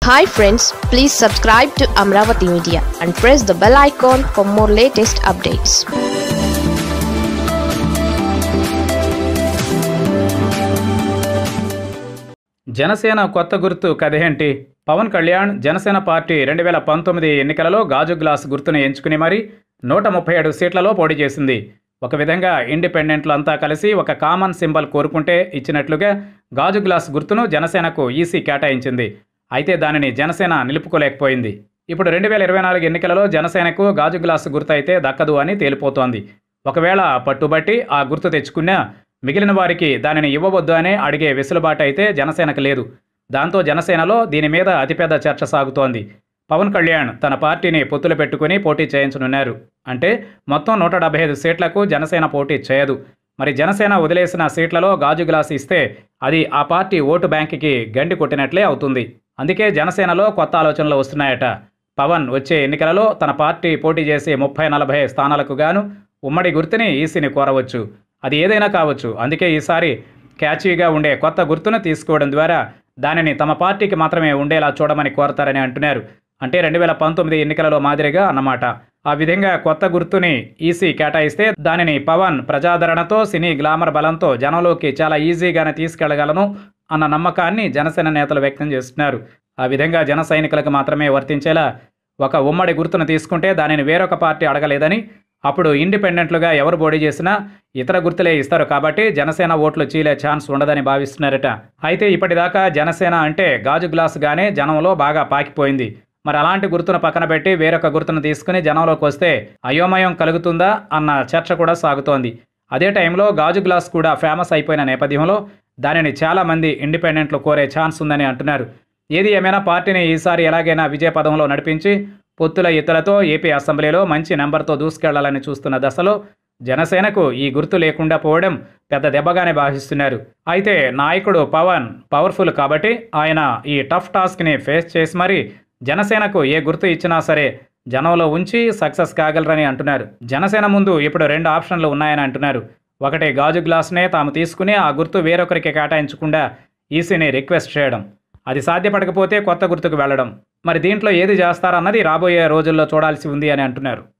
hi friends please subscribe to Amaravati media and press the bell icon for more latest updates Janasena కొత్త గుర్తు కథేంటి Pawan Kalyan Janasena party రెండు వేల పంతొమ్మిది ఎన్నికలలో గాజు గ్లాస్ గుర్తును ఎంచుకుని మరీ నూట ముప్పై ఏడు సీట్లలో పోటీ చేసింది ఒక విధంగా ఇండిపెండెంట్లు అంతా కలిసి ఒక కామన్ సింబల్ కోరుకుంటే ఇచ్చినట్లుగా గాజు గ్లాస్ గుర్తును జనసేనకు ఈసీ కేటాయించింది అయితే దానిని జనసేన నిలుపుకోలేకపోయింది ఇప్పుడు రెండు వేల ఇరవై నాలుగు ఎన్నికలలో జనసేనకు గాజు గ్లాసు గుర్తు అయితే దక్కదు అని తేలిపోతోంది ఒకవేళ పట్టుబట్టి ఆ గుర్తు తెచ్చుకున్నా మిగిలిన వారికి దానిని ఇవ్వవద్దు అనే అడిగే వెసులుబాటు అయితే జనసేనకు లేదు దాంతో జనసేనలో దీని మీద అతిపెద్ద చర్చ సాగుతోంది పవన్ కళ్యాణ్ తన పార్టీని పొత్తులు పెట్టుకుని పోటీ చేయించనున్నారు అంటే మొత్తం నూట డెబ్బై ఐదు సీట్లకు జనసేన పోటీ చేయదు మరి జనసేన వదిలేసిన సీట్లలో గాజు గ్లాస్ ఇస్తే అది ఆ పార్టీ ఓటు బ్యాంకుకి గండి కొట్టినట్లే అవుతుంది అందుకే జనసేనలో కొత్త ఆలోచనలు వస్తున్నాయట పవన్ వచ్చే ఎన్నికలలో తన పార్టీ పోటీ చేసే ముప్పై నలభై స్థానాలకు గాను ఉమ్మడి గుర్తుని ఈసీని కోరవచ్చు అది ఏదైనా కావచ్చు అందుకే ఈసారి క్యాచీగా ఉండే కొత్త గుర్తును తీసుకోవడం ద్వారా దానిని తమ పార్టీకి మాత్రమే ఉండేలా చూడమని కోరతారని అంటున్నారు అంటే రెండు వేల పంతొమ్మిది ఎన్నికలలో మాదిరిగా అన్నమాట ఆ విధంగా కొత్త గుర్తుని ఈసీ కేటాయిస్తే దానిని పవన్ ప్రజాదరణతో సినీ గ్లామర్ బలంతో జనంలోకి చాలా ఈజీగానే తీసుకెళ్లగలను అన్న నమ్మకాన్ని జనసేన నేతలు వ్యక్తం చేస్తున్నారు ఆ విధంగా జన సైనికులకు మాత్రమే వర్తించేలా ఒక ఉమ్మడి గుర్తును తీసుకుంటే దానిని వేరొక పార్టీ అడగలేదని అప్పుడు ఇండిపెండెంట్లుగా ఎవరు పోటీ చేసినా ఇతర గుర్తులే ఇస్తారు కాబట్టి జనసేన ఓట్లు చీలే ఛాన్స్ ఉండదని భావిస్తున్నారట అయితే ఇప్పటిదాకా జనసేన అంటే గాజు గ్లాసుగానే జనంలో బాగా పాకిపోయింది మరి అలాంటి గుర్తును పక్కన పెట్టి వేరొక గుర్తును తీసుకుని జనంలోకి వస్తే అయోమయం కలుగుతుందా అన్న చర్చ కూడా సాగుతోంది అదే టైంలో గాజు గ్లాస్ కూడా ఫేమస్ అయిపోయిన నేపథ్యంలో దానిని చాలామంది ఇండిపెండెంట్లు కోరే ఛాన్స్ ఉందని అంటున్నారు ఏది ఏమైనా పార్టీని ఈసారి ఎలాగైనా విజయ పదంలో నడిపించి పొత్తుల ఇతరులతో ఏపీ అసెంబ్లీలో మంచి నెంబర్తో దూసుకెళ్లాలని చూస్తున్న దశలో జనసేనకు ఈ గుర్తు లేకుండా పోవడం పెద్ద దెబ్బగానే భావిస్తున్నారు అయితే నాయకుడు పవన్ పవర్ఫుల్ కాబట్టి ఆయన ఈ టఫ్ టాస్క్ని ఫేస్ చేసి మరీ జనసేనకు ఏ గుర్తు ఇచ్చినా సరే జనంలో ఉంచి సక్సెస్ కాగలరని అంటున్నారు జనసేన ముందు ఇప్పుడు రెండు ఆప్షన్లు ఉన్నాయని అంటున్నారు ఒకటి గాజు గ్లాస్నే తాము తీసుకుని ఆ గుర్తు వేరొకరికి కేటాయించకుండా ఈసీని రిక్వెస్ట్ చేయడం అది సాధ్యపడకపోతే కొత్త గుర్తుకు వెళ్ళడం మరి దీంట్లో ఏది చేస్తారన్నది రాబోయే రోజుల్లో చూడాల్సి ఉంది అని అంటున్నారు